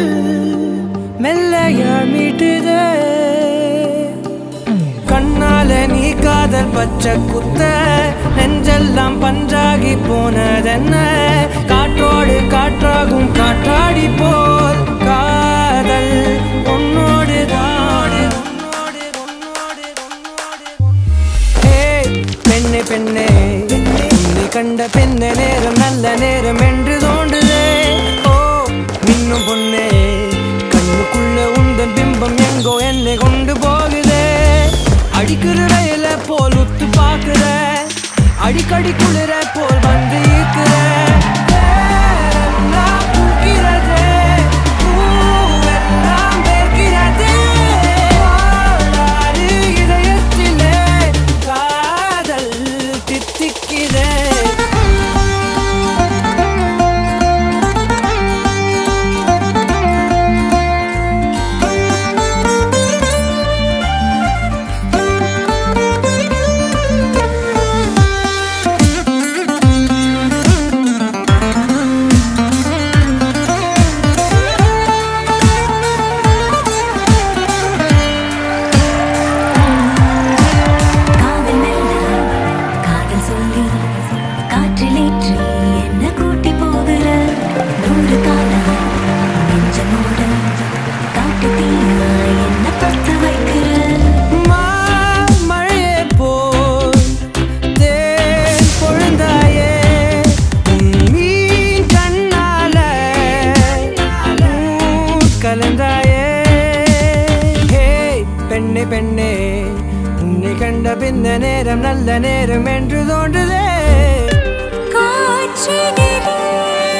மெல்லையாய் மீட்டுதே கண்ணால நீ காதல் பச்சை குத்த நெஞ்செல்லாம் பஞ்சாகி போனதென்ன காற்றோடு காற்றாகும் காற்றாடி போல் காதல் உன்னோடு பெண்ணே பெண்ணே உன்னை கண்ட பெண்ண நேரம் நல்ல நேரம் என்று தோன்றுதே ஓ மின்னும் பொண்ணே கண்ணுக்குள்ள உந்தன் பிம்பம் எங்கோ என்னை கொண்டு போகுதே அடிக்கிற ரயில போல் உத்து பாக்குற அடிக்கடி குளிர போல் வந்து ஈர்க்கிற வேரெல்லாம் பூக்கிறதே, பூவெல்லாம் வேர்க்கிறதே. ஓடாது இதயத்திலே காதல் தித்திக்கிறே காதல் மெல்ல காதல் சொல்லி காற்றிலேற்றி என்ன கூட்டி போகிற நூறு காலம் நெஞ்சமோட காட்டு தீயா என்ன பத்து வைக்கிற மழையே போல் தேன் பொழுந்தாயே உன் மீன் கண்ணால ஊர் கலந்தாயே ஹே பெண்ணே பெண்ணே உன்னை கண்ட பின்ன நேரம் நல்ல நேரம் என்று தோன்றுதே காற்றினிலே